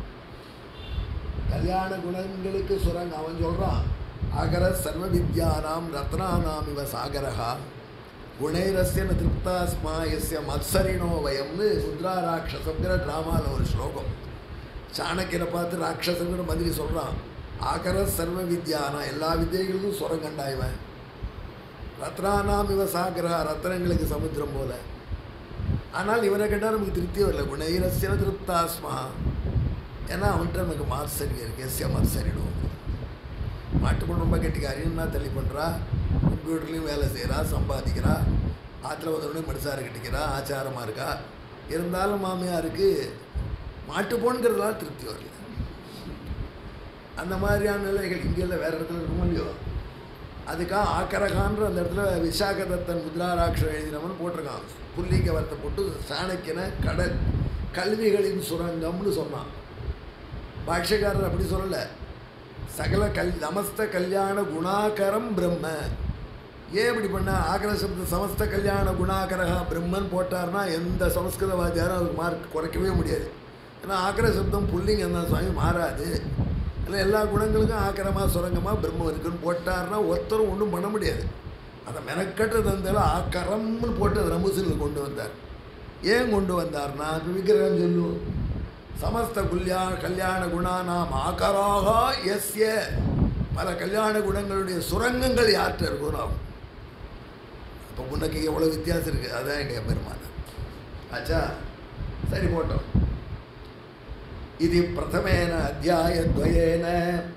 Speaker 1: கல்யாண குணங்களுக்கு சுரங்கம் அவன் சொல்கிறான் அகர சர்வ வித்யானாம் ரத்னானாம் இவ சாகரஹா குணைரஸ்ய ந திருப்தாஸ்மா எஸ்ய மத்சரிணோ வயம்னு முத்ரா ராட்சசங்கிற ட்ராமாவில் ஒரு ஸ்லோகம் சாணக்கியனை பார்த்து ராட்சசங்கிற மாதிரி சொல்கிறான் ஆகர சர்வ வித்யானா எல்லா வித்தியைகளுக்கும் சுரங்கண்டா இவன் ரத்னானாம் இவ சாகரா ரத்னங்களுக்கு சமுத்திரம் போல ஆனால் இவனை கேட்டால் நமக்கு திருப்தி வரல குணைரஸ்ய திருப்தாஸ்மா ஏன்னா அவன்கிட்ட நமக்கு மாத்சரியம் இருக்கு எஸ்ய மத்சரிடும் மாட்டு பொண்ணு ரொம்ப கெட்டிக்காரின்னா தள்ளி பண்ணுறா கம்ப்யூட்டர்லேயும் வேலை செய்கிறா சம்பாதிக்கிறா ஆற்றுல வந்தோடனே மனுஷாரு கட்டிக்கிறா ஆச்சாரமாக இருக்கா இருந்தாலும் மாமியாருக்கு மாட்டு போன்கிறதுலாம் திருப்தி வரல அந்த மாதிரியான நிலைகள் இங்கே இல்லை வேறு இடத்துல இருக்குமோ இல்லையோ அதுக்காக ஆக்கரகான்ற அந்த இடத்துல விசாகதத்தன் முத்ராராட்சம் எழுதினவன் போட்டிருக்கான் புல்லிங்க வரத்தை போட்டு சாணக்கியனை கடல் கல்விகளின் சுரங்கம்னு சொன்னான் பாஷ்யக்காரர் அப்படி சொல்லலை சகல கல் நமஸ்த கல்யாண குணாகரம் பிரம்ம ஏன் இப்படி பண்ண ஆகர சப்த சமஸ்த கல்யாண குணாகரகா பிரம்மன் போட்டார்னா எந்த சமஸ்கிருதவாதியாரும் அதுக்கு மார்க் குறைக்கவே முடியாது ஏன்னா ஆகர சப்தம் புல்லிங்கம் தான் சுவாமி மாறாது இல்லை எல்லா குணங்களுக்கும் ஆக்கிரமாக சுரங்கமாக பிரம்மம் இருக்குன்னு போட்டார்னா ஒருத்தரும் ஒன்றும் பண்ண முடியாது அதை மெனக்கட்டது வந்தாலும் ஆக்கரம்னு போட்டு அதை ரமுசில் கொண்டு வந்தார் ஏன் கொண்டு வந்தார்னா இப்போ விக்கிரகம் சொல்லும் சமஸ்த குல்யா கல்யாண குணானாம் ஆக்கராக எஸ்ய பல கல்யாண குணங்களுடைய சுரங்கங்கள் யார்கிட்ட இருக்கும் ஆகும் இப்போ உனக்கு எவ்வளோ வித்தியாசம் இருக்குது அதான் எங்கள் பெருமான ஆச்சா சரி போட்டோம் இது பிரதமேன அத்தியாயத்வயேன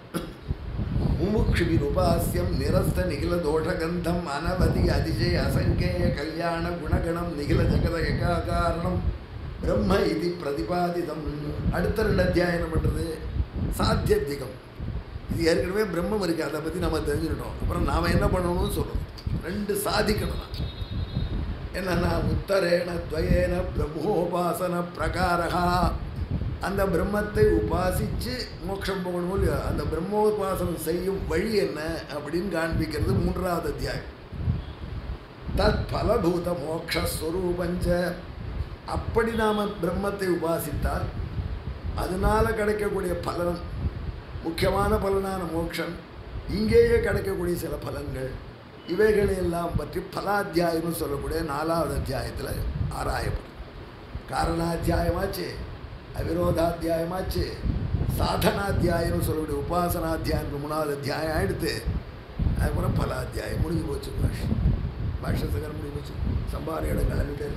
Speaker 1: முமுக்ஷுபிருபாஸ்யம் நிரஸ்த நிகில தோஷகந்தம் அனவதி அதிஜய அசங்கேய கல்யாண குணகணம் நிகில ஜெகத ஏகாகாரணம் பிரம்ம இது பிரதிபாதிதம் அடுத்த ரெண்டு அத்தியாயம் என்ன பண்ணுறது சாத்தியத்திகம் இது ஏற்கனவே பிரம்மம் இருக்குது அதை பற்றி நம்ம தெரிஞ்சுக்கிட்டோம் அப்புறம் நாம் என்ன பண்ணணும்னு சொல்லணும் ரெண்டு சாதிக்கணும் நான். என்னன்னா உத்தரேன துவயேன பிரம்மோபாசன பிரகாரகா அந்த பிரம்மத்தை உபாசித்து மோட்சம் போகணும் இல்லையா அந்த பிரம்மோபாசனம் செய்யும் வழி என்ன அப்படின்னு காண்பிக்கிறது மூன்றாவது அத்தியாயம் தத் பலபூத மோக்ஷஸ்வரூபஞ்ச அப்படி நாம் பிரம்மத்தை உபாசித்தால் அதனால் கிடைக்கக்கூடிய பலன் முக்கியமான பலனான மோட்சம் இங்கேயே கிடைக்கக்கூடிய சில பலன்கள் இவைகளை எல்லாம் பற்றி பலாத்தியாயம்னு சொல்லக்கூடிய நாலாவது அத்தியாயத்தில் ஆராயப்படும் காரணாத்தியாயமாச்சு அவிரோதாத்தியாயமாச்சு சாதனாத்தியாயம்னு சொல்லக்கூடிய உபாசனாத்தியாயம் மூணாவது அத்தியாயம் ஆயிடுத்து அதுக்கப்புறம் பல அத்தியாயம் முடிஞ்சு போச்சு பாஷ் பாஷ்யசகர் முடிஞ்சு போச்சு சம்பார இடம் கிளம்பிட்டே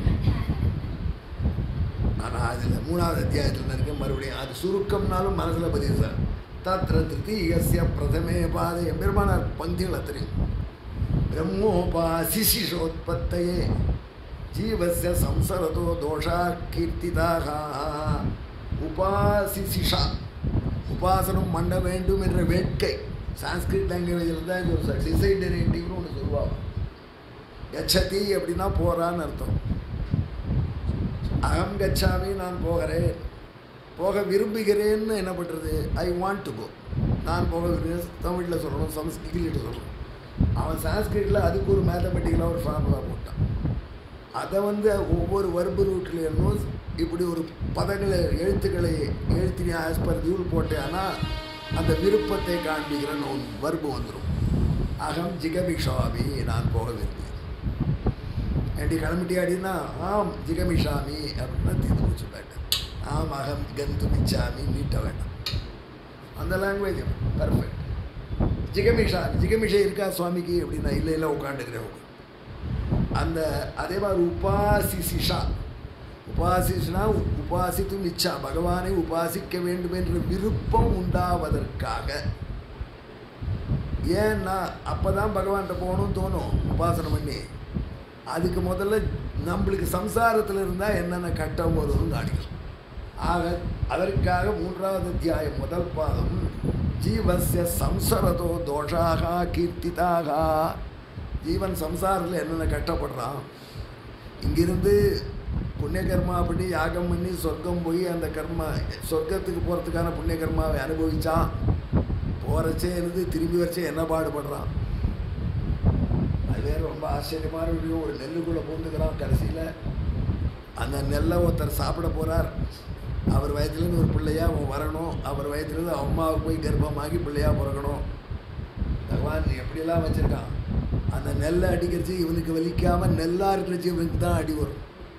Speaker 1: ஆனால் அதில் மூணாவது அத்தியாயத்தில் இருக்க மறுபடியும் அது சுருக்கம்னாலும் மனசில் பதிவு சார் தத்திர திருத்தீயஸ்ய பிரதமே பாதை எம்பெருமானார் பந்திகள் அத்தனையும் பிரம்மோபாசிசிஷோத்பத்தையே ஜீவஸ்ய சம்சரதோ தோஷா கீர்த்திதாக உபாசிசிஷா உபாசனம் பண்ண வேண்டும் என்ற வேட்கை சான்ஸ்கிரிட் லாங்குவேஜில் தான் இது ஒரு டிசைடரேட்டிவ்னு ஒன்று சொல்லுவாங்க கச்சதி அப்படின்னா போகிறான்னு அர்த்தம் அகம் கச்சாமி நான் போகிறேன் போக விரும்புகிறேன்னு என்ன பண்ணுறது ஐ வாண்ட் டு கோ நான் போக விரும்புகிறேன் தமிழில் சொல்லணும் சம்ஸ்கிருதியில் சொல்லணும் அவன் சான்ஸ்கிரிட்டில் அதுக்கு ஒரு மேத்தமெட்டிக்கலாக ஒரு ஃபார்முலா போட்டான் அதை வந்து ஒவ்வொரு வர்பு ரூட்லேயும் இப்படி ஒரு பதங்களை எழுத்துக்களை எழுத்தினி ஆஸ் பர் ரூல் போட்டேன்னா அந்த விருப்பத்தை காண்பிக்கிற நோன் வர்பு வந்துடும் அகம் ஜிகமிஷாமி நான் போக விரும்புகிறேன் ஏண்டி கிளம்பிட்டியாடினா ஆம் ஜிகமிஷாமி அப்படின்னா தீர்ந்து போச்சு வேண்டாம் ஆம் அகம் கந்து மிச்சாமி நீட்ட வேண்டாம் அந்த லாங்குவேஜ் பர்ஃபெக்ட் ஜிகமிஷா ஜிகமிஷை இருக்கா சுவாமிக்கு அப்படின்னா இல்லை இல்லை உட்காந்துக்கிறேன் உட்காந்து அந்த அதே மாதிரி உபாசிசிஷா உபாசிஷனா உபாசித்தும் இச்சா பகவானை உபாசிக்க வேண்டும் என்ற விருப்பம் உண்டாவதற்காக ஏன்னா அப்போ தான் பகவான்கிட்ட போகணும்னு தோணும் உபாசனை பண்ணி அதுக்கு முதல்ல நம்மளுக்கு சம்சாரத்தில் இருந்தால் என்னென்ன கட்டம் வரும்னு காணிக்கலாம் ஆக அதற்காக மூன்றாவது அத்தியாயம் முதல் பாதம் ஜீவசிய சம்சரதோ தோஷாக கீர்த்திதாக ஜீவன் சம்சாரத்தில் என்னென்ன கஷ்டப்படுறான் இங்கிருந்து புண்ணிய கர்மா பண்ணி யாகம் பண்ணி சொர்க்கம் போய் அந்த கர்மா சொர்க்கத்துக்கு போகிறதுக்கான புண்ணிய கர்மாவை அனுபவிச்சான் போகிறச்சே இருந்து திரும்பி வச்சே என்ன பாடுபடுறான் அது வேறு ரொம்ப ஆச்சரியமான விஷயம் ஒரு நெல்லுக்குள்ளே பூந்துக்கிறான் கடைசியில் அந்த நெல்லை ஒருத்தர் சாப்பிட போகிறார் அவர் வயதுலேருந்து ஒரு பிள்ளையா அவன் வரணும் அவர் வயதுலேருந்து அம்மாவுக்கு போய் கர்ப்பமாகி பிள்ளையாக பிறக்கணும் பகவான் எப்படியெல்லாம் வச்சுருக்கான் அந்த நெல்லை அடிக்கிறச்சு இவனுக்கு வலிக்காமல் நெல்லாக இருக்கிறச்சு இவனுக்கு தான் அடி வரும்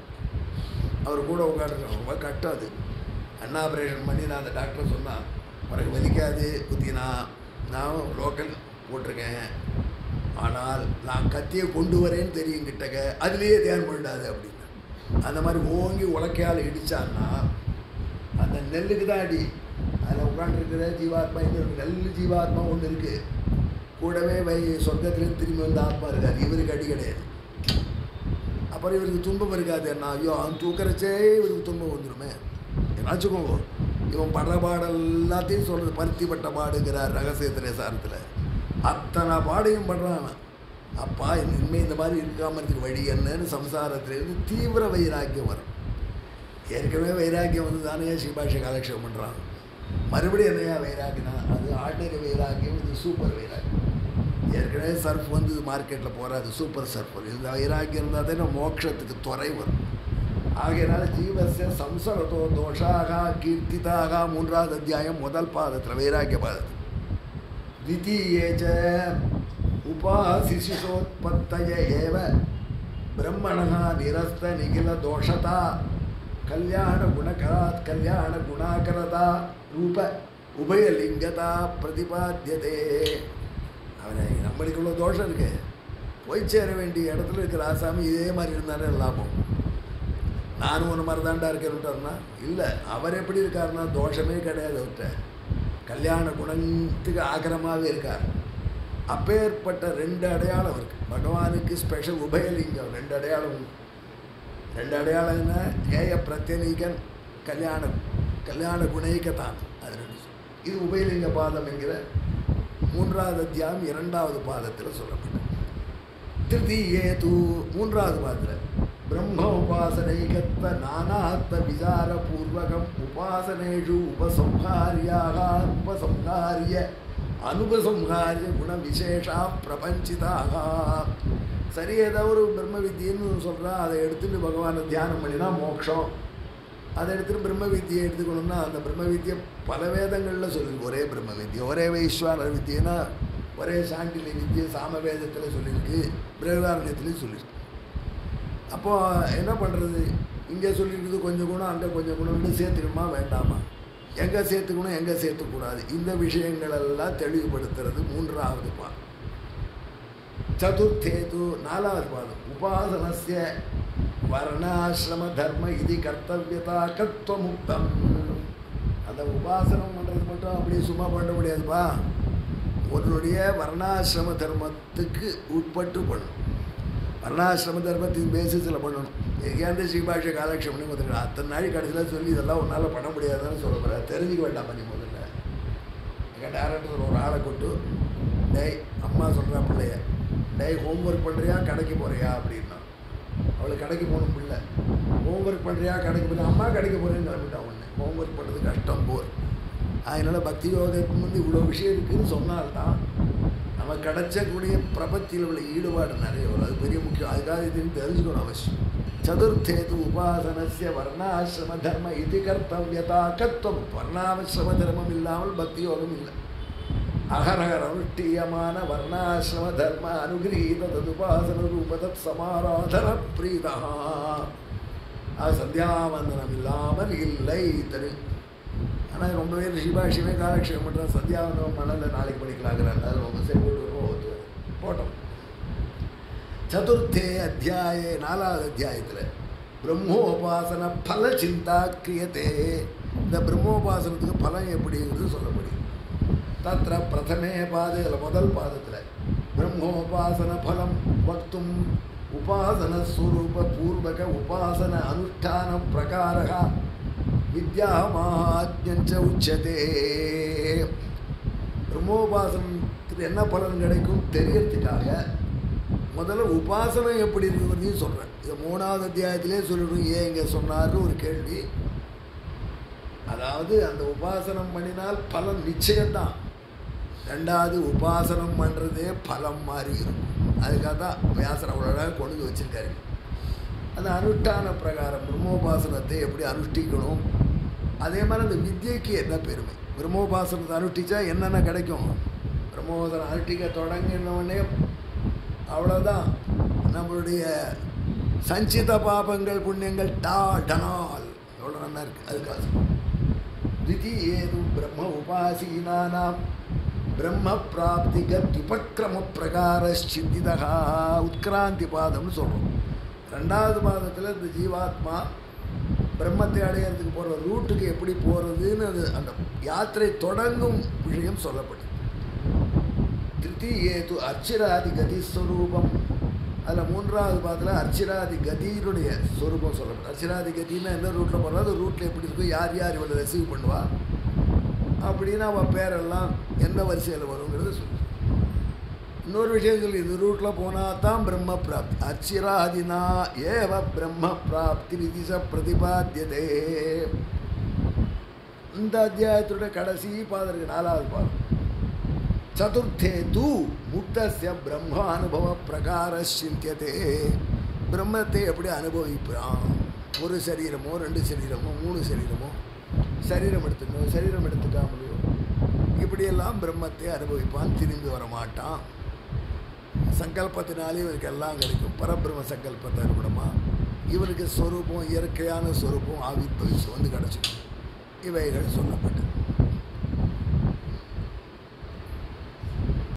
Speaker 1: அவர் கூட உட்காந்துருக்கோம் ரொம்ப கஷ்டம் அது அண்ணா ஆப்ரேஷன் பண்ணி நான் அந்த டாக்டர் சொன்னான் உனக்கு வலிக்காது குத்தினா நான் லோக்கல் போட்டிருக்கேன் ஆனால் நான் கத்தியை கொண்டு வரேன்னு தெரியும் கிட்டக்க அதுலேயே தியானம் பண்ணிடாது அப்படின்னு அந்த மாதிரி ஓங்கி உலக்கையால் இடித்தான்னா அந்த நெல்லுக்கு தான் அடி அதில் உட்காந்துருக்கிற ஜீவாத்மா இந்த நெல் ஜீவாத்மா ஒன்று இருக்குது கூடவே வை சொர்க்கத்துலேருந்து திரும்பி வந்த ஆத்மா இருக்காது இவருக்கு அடி கிடையாது அப்புறம் இவருக்கு துன்பம் இருக்காது என்ன ஐயோ அவன் தூக்கறச்சே இவருக்கு துன்பம் வந்துடுமே என்னாச்சுக்கோங்க இவன் படுற பாடல் எல்லாத்தையும் சொல்கிறது பருத்தி பட்ட பாடுங்கிறார் ரகசியத்திலே சாரத்தில் அத்தனை பாடையும் படுறான் அப்பா இனிமேல் இந்த மாதிரி இருக்காமல் இருக்கிற வழி என்னன்னு சம்சாரத்திலேருந்து தீவிர வைராக்கியம் வரும் ஏற்கனவே வைராக்கியம் வந்து தானே சிவபாஷை காலக்ஷேபம் பண்ணுறான் மறுபடியும் என்னையா வைராக்கினா அது ஆர்டினரி வைராக்கியம் இது சூப்பர் வைராக்கியம் ஏற்கனவே சர்ஃப் வந்து மார்க்கெட்டில் போகாது சூப்பர் சர்ஃப் இந்த வைராக்கியம் இருந்தால் தானே மோட்சத்துக்கு துறை வரும் ஆகையினால ஜீவசிய சம்சரதோ தோஷாக கீர்த்திதாக மூன்றாவது அத்தியாயம் முதல் பாதத்தில் வைராக்கிய பாதத்தில் द्वितीये च उपाशिशिषोत्पत्तय एव ब्रह्मणः निरस्तनिखिलदोषता कल्याणगुणकरात् कल्याणगुणाकरता रूप உபயலிங்கதா பிரதிபாத்தியதே அவனை நம்மளுக்கு இவ்வளோ தோஷம் இருக்கு போய் சேர வேண்டிய இடத்துல இருக்கிற ஆசாமி இதே மாதிரி இருந்தானே லாபம் நானும் ஒன்று மாதிரி தாண்டா இருக்கேன்ட்டார்னா இல்லை அவர் எப்படி இருக்காருன்னா தோஷமே கிடையாது அவர்கிட்ட கல்யாண குணத்துக்கு ஆக்கிரமாகவே இருக்கார் அப்பேற்பட்ட ரெண்டு அடையாளம் இருக்குது பகவானுக்கு ஸ்பெஷல் உபயலிங்கம் ரெண்டு அடையாளம் உண்டு ரெண்டு அடையாளம் என்ன ஏய பிரத்யனீகன் கல்யாணம் கல்யாண குணைக்கத்தான் அது ரெண்டு சொல்லு. இது உபயலிங்க பாதம் என்கிற மூன்றாவது அத்தியாயம் இரண்டாவது பாதத்தில் சொல்லப்பட்டது திருத்தீயே தூ மூன்றாவது பாதத்தில் பிரம்ம உபாசனைகத்வ நானாத்வ விசார பூர்வகம் உபாசனேஷு உபசம்ஹாரியாக உபசம்ஹாரிய அனுபசம்ஹாரிய குண விசேஷா பிரபஞ்சிதாக சரி ஏதோ ஒரு பிரம்ம வித்தியன்னு சொல்கிறா அதை எடுத்துட்டு பகவானை தியானம் பண்ணினா மோட்சம் அதை எடுத்துட்டு பிரம்ம வித்தியை எடுத்துக்கணும்னா அந்த பிரம்ம வித்தியை பல வேதங்களில் சொல்லியிருக்கு ஒரே பிரம்ம வித்தியை ஒரே வைஸ்வர வித்தியனா ஒரே சாண்டிலி வித்தியை சாமவேதத்தில் சொல்லியிருக்கு பிரகதாரண்யத்துலேயும் சொல்லியிருக்கு அப்போ என்ன பண்ணுறது இங்கே சொல்லியிருக்குது கொஞ்சம் குணம் அங்கே கொஞ்சம் குணம்னு சேர்த்துக்கணுமா வேண்டாமா எங்கே சேர்த்துக்கணும் எங்கே சேர்த்துக்கூடாது இந்த விஷயங்களெல்லாம் தெளிவுபடுத்துறது மூன்றாவது பாதம் சதுர்த்தேது நாலாவது பாதம் உபாசனஸ்ய வர்ணாசிரம தர்ம இது கர்த்தவியதா கத்வமுக்தம் அந்த உபாசனம் பண்ணுறது மட்டும் அப்படியே சும்மா பண்ண முடியாதுப்பா உன்னுடைய வர்ணாசிரம தர்மத்துக்கு உட்பட்டு பண்ணணும் வர்ணாசிரம தர்மத்தின் பேசிஸில் பண்ணணும் எங்கேயாந்து ஸ்ரீபாஷ காலக்ஷம் பண்ணி முதல்ல அத்தனை நாள் கடைசியில் சொல்லி இதெல்லாம் உன்னால் பண்ண முடியாதுன்னு சொல்ல போகிற தெரிஞ்சுக்க வேண்டாம் பண்ணி முதல்ல எங்கள் டேரக்டர் ஒரு ஆளை கொண்டு டேய் அம்மா சொல்கிறா பிள்ளைய டேய் ஹோம்ஒர்க் பண்ணுறியா கடைக்கு போகிறியா அப்படின்னா அவளுக்கு கடைக்கு போகணும் பிள்ளை ஹோம்ஒர்க் பண்ணுறியா கடைக்கு போறியா அம்மா கடைக்கு போகிறேன்னு கிளம்பிட்டான் ஒன்று ஹோம்ஒர்க் பண்ணுறது கஷ்டம் போர் அதனால் பக்தி யோகத்துக்கு வந்து இவ்வளோ விஷயம் இருக்குதுன்னு சொன்னால்தான் நம்ம கிடைச்சக்கூடிய பிரபத்தியில் உள்ள ஈடுபாடு நிறைய வரும் அது பெரிய முக்கியம் அதுக்காக இது தெரிஞ்சுக்கணும் அவசியம் சதுர்த்தேது உபாசனசிய வர்ணாசிரம தர்ம இது கர்த்தவியதாக்கத்துவம் வர்ணாசிரம தர்மம் இல்லாமல் பக்தி யோகம் இல்லை அகரகர அனுஷ்டீயமான வர்ணாசிரம தர்ம அனுகிரகீத ததுபாசன ரூபதத் சமாராதன பிரீதா அது சந்தியாவந்தனம் இல்லாமல் இல்லை தரு ஆனால் ரொம்ப பேர் ரிஷிபாஷியுமே காலக்ஷேபம் பண்ணுற சந்தியாவந்தனம் பண்ணல நாளைக்கு படிக்கலாங்கிறாங்க அது ரொம்ப சரி போட்டு வருவோம் ஒத்து வரும். போட்டோம் சதுர்த்தே அத்தியாயே நாலாவது அத்தியாயத்தில் பிரம்மோபாசன பல சிந்தா கிரியத்தே இந்த பிரம்மோபாசனத்துக்கு பலன் எப்படிங்கிறது சொல்லப்படுது தத்திர பிரதமே பாதையில் முதல் பாதத்தில் பிரம்மோபாசன பலம் வக்தும் உபாசன ஸ்வரூப பூர்வக உபாசன அனுஷ்டான பிரகாரக வித்யாமாத்யஞ்ச உச்சதே பிரம்மோபாசனத்துக்கு என்ன பலன் கிடைக்கும் தெரியறதுக்காக முதல்ல உபாசனை எப்படி இருக்குங்கிறதையும் சொல்கிறேன் இது மூணாவது அத்தியாயத்திலே சொல்லிடும் ஏன் இங்கே சொன்னார்னு ஒரு கேள்வி அதாவது அந்த உபாசனம் பண்ணினால் பலன் நிச்சயம்தான் ரெண்டாவது உபாசனம் பண்ணுறதே பலம் மாதிரி இருக்கும் அதுக்காக தான் வியாசர் அவ்வளோ அழகாக கொண்டு வந்து வச்சுருக்காரு அந்த அனுஷ்டான பிரகாரம் பிரம்மோபாசனத்தை எப்படி அனுஷ்டிக்கணும் அதே மாதிரி அந்த வித்யைக்கு என்ன பெருமை பிரம்மோபாசனத்தை அனுஷ்டிச்சா என்னென்ன கிடைக்கும் பிரம்மோபாசனம் அனுஷ்டிக்க தொடங்கினோடனே அவ்வளோதான் நம்மளுடைய சஞ்சித பாபங்கள் புண்ணியங்கள் டா டனால் எவ்வளோ நல்லா இருக்குது அதுக்காக द्वितीयेतु ब्रह्म उपासीनानां பிரம்மப்பிராப்திகத்யுபக்கிரமப்பிரகாரச்சித்திதா உத்கிராந்தி பாதம்னு சொல்கிறோம் ரெண்டாவது பாதத்தில் இந்த ஜீவாத்மா பிரம்மத்தை அடையிறதுக்கு போகிற ரூட்டுக்கு எப்படி போகிறதுன்னு அது அந்த யாத்திரை தொடங்கும் விஷயம் சொல்லப்படுது திருத்தீயேது அர்ச்சிராதி கதி ஸ்வரூபம் அதில் மூன்றாவது பாதத்தில் அர்ச்சிராதி கதியினுடைய ஸ்வரூபம் சொல்லப்படும் அர்ச்சிராதி கதின்னா எந்த ரூட்டில் போகிறோம் அந்த ரூட்டில் எப்படி இருக்கும் யார் யார் இவளை ரிசீவ் பண்ணுவா அப்படின்னு அவள் பேரெல்லாம் எந்த வரிசையில் வருங்கிறது சொல்லு இன்னொரு விஷயம் சொல்லி இந்த ரூட்டில் போனால் தான் பிரம்ம பிராப்தி அச்சிராதினா ஏவ பிரம்ம பிராப்தி விதிச பிரதிபாத்தியதே இந்த அத்தியாயத்தோட கடைசி பாதம் இருக்கு நாலாவது பாதம் சதுர்த்தே தூ முக்தஸ்ய பிரம்மானுபவ பிரகார சிந்தியதே பிரம்மத்தை எப்படி அனுபவிப்பான் ஒரு சரீரமோ ரெண்டு சரீரமோ மூணு சரீரமோ சரீரம் எடுத்துக்கணும் சரீரம் எடுத்துக்காமலையோ இப்படியெல்லாம் பிரம்மத்தை அனுபவிப்பான் திரும்பி வர மாட்டான் சங்கல்பத்தினாலே இவனுக்கு எல்லாம் கிடைக்கும் பரபிரம்ம சங்கல்பத்தை இருக்கணுமா இவனுக்கு ஸ்வரூபம் இயற்கையான ஸ்வரூபம் ஆவிர்பவிச்சு வந்து கிடச்சிடும் இவைகள் சொல்லப்பட்டது